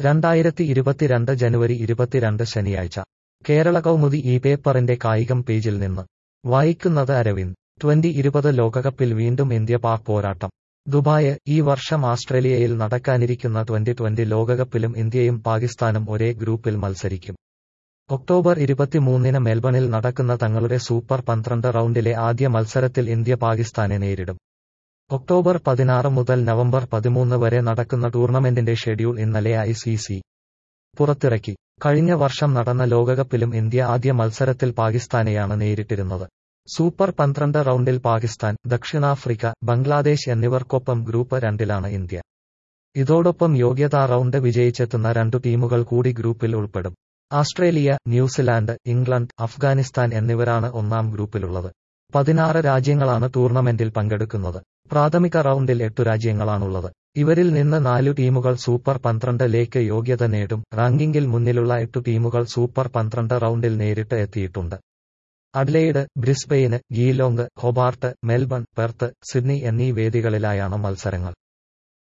രണ്ടായിരത്തി ഇരുപത്തിരണ്ട് ജനുവരി ഇരുപത്തിരണ്ട് ശനിയാഴ്ച കേരള കൗമുദി ഈ പേപ്പറിന്റെ കായികം പേജിൽ നിന്ന് വായിക്കുന്നത് അരവിന്ദ് ട്വന്റി ഇരുപത് ലോകകപ്പിൽ വീണ്ടും ഇന്ത്യ പാക് പോരാട്ടം ദുബായ് ഈ വർഷം ആസ്ട്രേലിയയിൽ നടക്കാനിരിക്കുന്ന ട്വന്റി ട്വന്റി ലോകകപ്പിലും ഇന്ത്യയും പാകിസ്ഥാനും ഒരേ ഗ്രൂപ്പിൽ മത്സരിക്കും ഒക്ടോബർ ഇരുപത്തിമൂന്നിന് മെൽബണിൽ നടക്കുന്ന തങ്ങളുടെ സൂപ്പർ പന്ത്രണ്ട് റൗണ്ടിലെ ആദ്യ മത്സരത്തിൽ ഇന്ത്യ പാകിസ്ഥാനെ നേരിടും ഒക്ടോബർ പതിനാറ് മുതൽ നവംബർ പതിമൂന്ന് വരെ നടക്കുന്ന ടൂർണമെന്റിന്റെ ഷെഡ്യൂൾ ഇന്നലെ ഐ സി സി പുറത്തിറക്കി കഴിഞ്ഞ വർഷം നടന്ന ലോകകപ്പിലും ഇന്ത്യ ആദ്യ മത്സരത്തിൽ പാകിസ്ഥാനെയാണ് നേരിട്ടിരുന്നത് സൂപ്പർ പന്ത്രണ്ട് റൗണ്ടിൽ പാകിസ്ഥാൻ ദക്ഷിണാഫ്രിക്ക ബംഗ്ലാദേശ് എന്നിവർക്കൊപ്പം ഗ്രൂപ്പ് രണ്ടിലാണ് ഇന്ത്യ ഇതോടൊപ്പം യോഗ്യതാ റൗണ്ട് വിജയിച്ചെത്തുന്ന രണ്ടു ടീമുകൾ കൂടി ഗ്രൂപ്പിൽ ഉൾപ്പെടും ആസ്ട്രേലിയ ന്യൂസിലാൻഡ് ഇംഗ്ലണ്ട് അഫ്ഗാനിസ്ഥാൻ എന്നിവരാണ് ഒന്നാം ഗ്രൂപ്പിലുള്ളത് പതിനാറ് രാജ്യങ്ങളാണ് ടൂർണമെന്റിൽ പങ്കെടുക്കുന്നത് പ്രാഥമിക റൗണ്ടിൽ എട്ടു രാജ്യങ്ങളാണുള്ളത് ഇവരിൽ നിന്ന് നാലു ടീമുകൾ സൂപ്പർ പന്ത്രണ്ടിലേക്ക് യോഗ്യത നേടും റാങ്കിങ്ങിൽ മുന്നിലുള്ള എട്ടു ടീമുകൾ സൂപ്പർ പന്ത്രണ്ട് റൗണ്ടിൽ നേരിട്ട് എത്തിയിട്ടുണ്ട് Adelaide Brisbane Geelong Hobart Melbourne Perth Sydney എന്നീ വേദികളിലായാണ് മത്സരങ്ങൾ